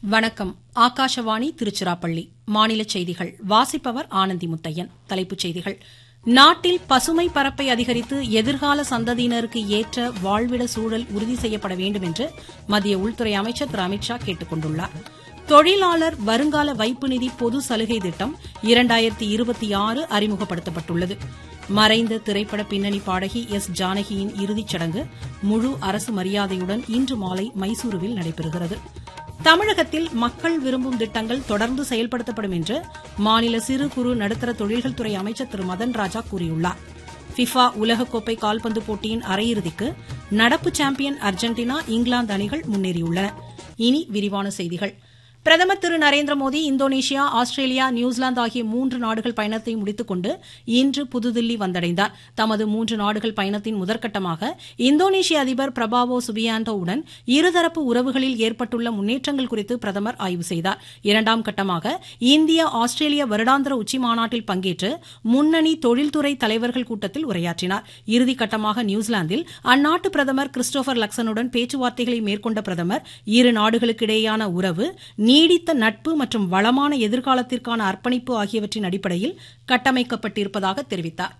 வணக்கம் ஆகாஷவாணி திருச்சிராப்பள்ளி மாநில செய்திகள் வாசிப்பவர் ஆனந்தி முத்தையன் தலைப்புச் செய்திகள் நாட்டில் பசுமை பரப்பை அதிகரித்து எதிர்கால சந்ததியினருக்கு ஏற்ற வாழ்விட சூழல் உறுதி செய்யப்பட வேண்டும் என்று மத்திய உள்துறை அமைச்சர் திரு அமித்ஷா கேட்டுக் கொண்டுள்ளார் தொழிலாளர் வருங்கால வைப்பு நிதி பொது சலுகை திட்டம் இரண்டாயிரத்தி இருபத்தி ஆறு அறிமுகப்படுத்தப்பட்டுள்ளது மறைந்த திரைப்பட பின்னணி பாடகி எஸ் ஜானகியின் இறுதிச் சடங்கு முழு அரசு மரியாதையுடன் இன்று மாலை மைசூருவில் நடைபெறுகிறது தமிழகத்தில் மக்கள் விரும்பும் திட்டங்கள் தொடர்ந்து செயல்படுத்தப்படும் என்று மாநில சிறு குறு நடுத்தர தொழில்கள் துறை அமைச்சர் திரு மதன் ராஜா கூறியுள்ளார் ஃபிஃபா உலகக்கோப்பை கால்பந்து போட்டியின் அரையிறுதிக்கு நடப்பு சாம்பியன் அர்ஜென்டினா இங்கிலாந்து அணிகள் முன்னேறியுள்ளன இனி விரிவான செய்திகள் பிரதமர் திரு Narendra Modi Indonesia Australia New Zealand ஆகிய மூன்று நாடுகள் பயணத்தை முடித்துக் கொண்டு இன்று புதுதில்லி வந்தடைந்தார் தமது மூன்று நாடுகள் பயணத்தின் முதற்கட்டமாக இந்தோனேஷிய அதிபர் பிரபாவோ சுபியாண்டோ உடன் இருதரப்பு உறவுகளில் ஏற்பட்டுள்ள முன்னேற்றங்கள் குறித்து பிரதமர் ஆய்வு செய்தார் இரண்டாம் கட்டமாக இந்தியா ஆஸ்திரேலியா வருடாந்திர உச்சிமாநாட்டில் பங்கேற்று முன்னணி தொழில்துறை தலைவர்கள் கூட்டத்தில் உரையாற்றினார் இறுதிக்கட்டமாக நியூசிலாந்தில் அந்நாட்டு பிரதமர் கிறிஸ்டோபர் லக்சனுடன் பேச்சுவார்த்தைகளை மேற்கொண்ட பிரதமர் இரு நாடுகளுக்கிடையேயான உறவு நீடித்த நட்பு மற்றும் வளமான எதிர்காலத்திற்கான அர்ப்பணிப்பு ஆகியவற்றின் அடிப்படையில் கட்டமைக்கப்பட்டிருப்பதாக தெரிவித்தார்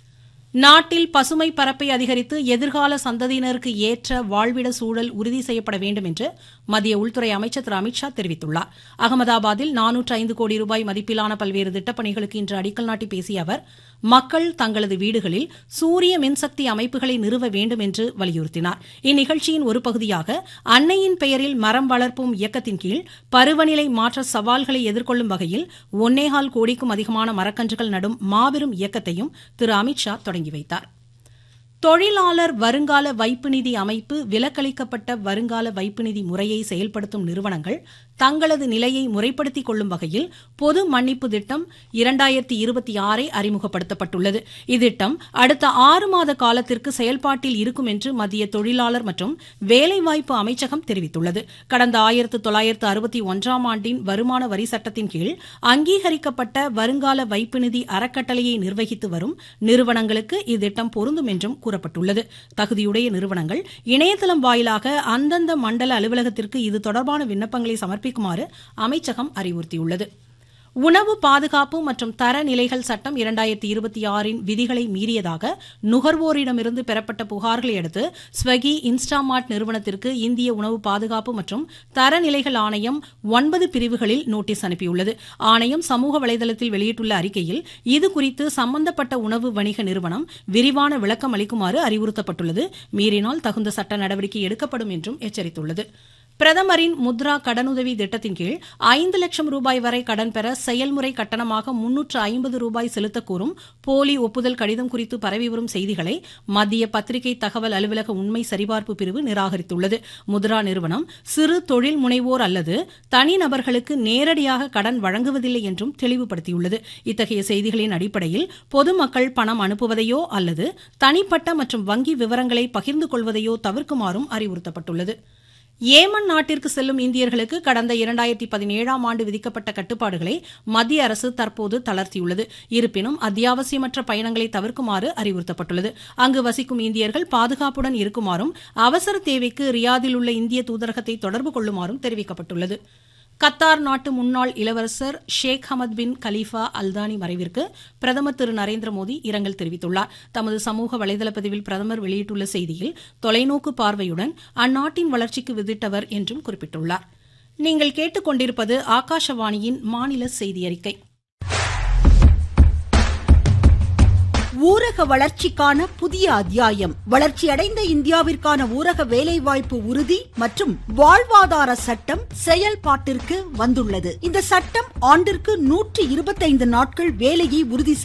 நாட்டில் பசுமை பரப்பை அதிகரித்து எதிர்கால சந்ததியினருக்கு ஏற்ற வாழ்விட சூழல் உறுதி செய்யப்பட வேண்டும் என்று மத்திய உள்துறை அமைச்சர் திரு அமித்ஷா தெரிவித்துள்ளார் அகமதாபாத்தில் நானூற்று ஐந்து கோடி ரூபாய் மதிப்பிலான பல்வேறு திட்டப்பணிகளுக்கு இன்று அடிக்கல் நாட்டி பேசிய அவர் மக்கள் தங்களது வீடுகளில் சூரிய மின்சக்தி அமைப்புகளை நிறுவ வேண்டும் என்று வலியுறுத்தினார் இந்நிகழ்ச்சியின் ஒரு பகுதியாக அன்னையின் பெயரில் மரம் வளர்ப்போம் இயக்கத்தின் கீழ் பருவநிலை மாற்ற சவால்களை எதிர்கொள்ளும் வகையில் ஒன்னேகால் கோடிக்கும் அதிகமான மரக்கன்றுகள் நடும் மாபெரும் இயக்கத்தையும் திரு அமித்ஷா தொடங்கி வைத்தார் தொழிலாளர் வருங்கால வைப்பு நிதி அமைப்பு விலக்களிக்கப்பட்ட வருங்கால வைப்பு நிதி முறையை செயல்படுத்தும் நிறுவனங்கள் தங்களது நிலையை முறைப்படுத்திக் கொள்ளும் வகையில் பொது மன்னிப்பு திட்டம் இரண்டாயிரத்தி இருபத்தி ஆறை அறிமுகப்படுத்தப்பட்டுள்ளது இத்திட்டம் அடுத்த ஆறு மாத காலத்திற்கு செயல்பாட்டில் இருக்கும் என்று மத்திய தொழிலாளர் மற்றும் வேலைவாய்ப்பு அமைச்சகம் தெரிவித்துள்ளது கடந்த ஆயிரத்து தொள்ளாயிரத்து அறுபத்தி ஒன்றாம் ஆண்டின் வருமான வரி சட்டத்தின் கீழ் அங்கீகரிக்கப்பட்ட வருங்கால வைப்பு நிதி அறக்கட்டளையை நிர்வகித்து வரும் நிறுவனங்களுக்கு இத்திட்டம் பொருந்தும் என்றும் கூறப்பட்டுள்ளது தகுதியுடைய நிறுவனங்கள் இணையதளம் வாயிலாக அந்தந்த மண்டல அலுவலகத்திற்கு இது தொடர்பான விண்ணப்பங்களை சமர்ப்பிக்குமாறு அமைச்சகம் அறிவுறுத்தியுள்ளது உணவு பாதுகாப்பு மற்றும் தரநிலைகள் சட்டம் இரண்டாயிரத்தி இருபத்தி ஆறின் விதிகளை மீறியதாக நுகர்வோரிடமிருந்து பெறப்பட்ட புகார்களை அடுத்து ஸ்வகி இன்ஸ்டாமார்ட் நிறுவனத்திற்கு இந்திய உணவு பாதுகாப்பு மற்றும் தரநிலைகள் ஆணையம் ஒன்பது பிரிவுகளில் நோட்டீஸ் அனுப்பியுள்ளது ஆணையம் சமூக வலைதளத்தில் வெளியிட்டுள்ள அறிக்கையில் இதுகுறித்து சம்பந்தப்பட்ட உணவு வணிக நிறுவனம் விரிவான விளக்கம் அளிக்குமாறு அறிவுறுத்தப்பட்டுள்ளது மீறினால் தகுந்த சட்ட நடவடிக்கை எடுக்கப்படும் என்றும் எச்சரித்துள்ளது பிரதமரின் முத்ரா கடனுதவி திட்டத்தின் கீழ் ஐந்து லட்சம் ரூபாய் வரை கடன் பெற செயல்முறை கட்டணமாக முன்னூற்று ஐம்பது ரூபாய் செலுத்தக் கோரும் போலி ஒப்புதல் கடிதம் குறித்து பரவி வரும் செய்திகளை மத்திய பத்திரிகை தகவல் அலுவலக உண்மை சரிபார்ப்பு பிரிவு நிராகரித்துள்ளது முத்ரா நிறுவனம் சிறு தொழில் முனைவோர் அல்லது தனிநபர்களுக்கு நேரடியாக கடன் வழங்குவதில்லை என்றும் தெளிவுபடுத்தியுள்ளது இத்தகைய செய்திகளின் அடிப்படையில் பொதுமக்கள் பணம் அனுப்புவதையோ அல்லது தனிப்பட்ட மற்றும் வங்கி விவரங்களை பகிர்ந்து கொள்வதையோ தவிர்க்குமாறும் அறிவுறுத்தப்பட்டுள்ளது ஏமன் நாட்டிற்கு செல்லும் இந்தியர்களுக்கு கடந்த இரண்டாயிரத்தி பதினேழாம் ஆண்டு விதிக்கப்பட்ட கட்டுப்பாடுகளை மத்திய அரசு தற்போது தளர்த்தியுள்ளது இருப்பினும் அத்தியாவசியமற்ற பயணங்களை தவிர்க்குமாறு அறிவுறுத்தப்பட்டுள்ளது அங்கு வசிக்கும் இந்தியர்கள் பாதுகாப்புடன் இருக்குமாறும் அவசர தேவைக்கு ரியாதில் உள்ள இந்திய தூதரகத்தை தொடர்பு கொள்ளுமாறும் தெரிவிக்கப்பட்டுள்ளது கத்தார் நாட்டு முன்னாள் இளவரசர் ஷேக் ஹமத் பின் கலீஃபா அல்தானி மறைவிற்கு பிரதமர் திரு நரேந்திர மோடி இரங்கல் தெரிவித்துள்ளார் தமது சமூக வலைதள பதிவில் பிரதமர் வெளியிட்டுள்ள செய்தியில் தொலைநோக்கு பார்வையுடன் அந்நாட்டின் வளர்ச்சிக்கு விதிட்டவர் என்றும் குறிப்பிட்டுள்ளார் நீங்கள் கேட்டுக்கொண்டிருப்பது ஆகாஷவாணியின் மாநில செய்தி அறிக்கை ஊரக வளர்ச்சிக்கான புதிய அத்தியாயம் வளர்ச்சியடைந்த இந்தியாவிற்கான ஊரக வேலைவாய்ப்பு உறுதி மற்றும் வாழ்வாதார சட்டம் செயல்பாட்டிற்கு வந்துள்ளது இந்த சட்டம் ஆண்டிற்கு நூற்றி இருபத்தைந்து நாட்கள் வேலையை உறுதி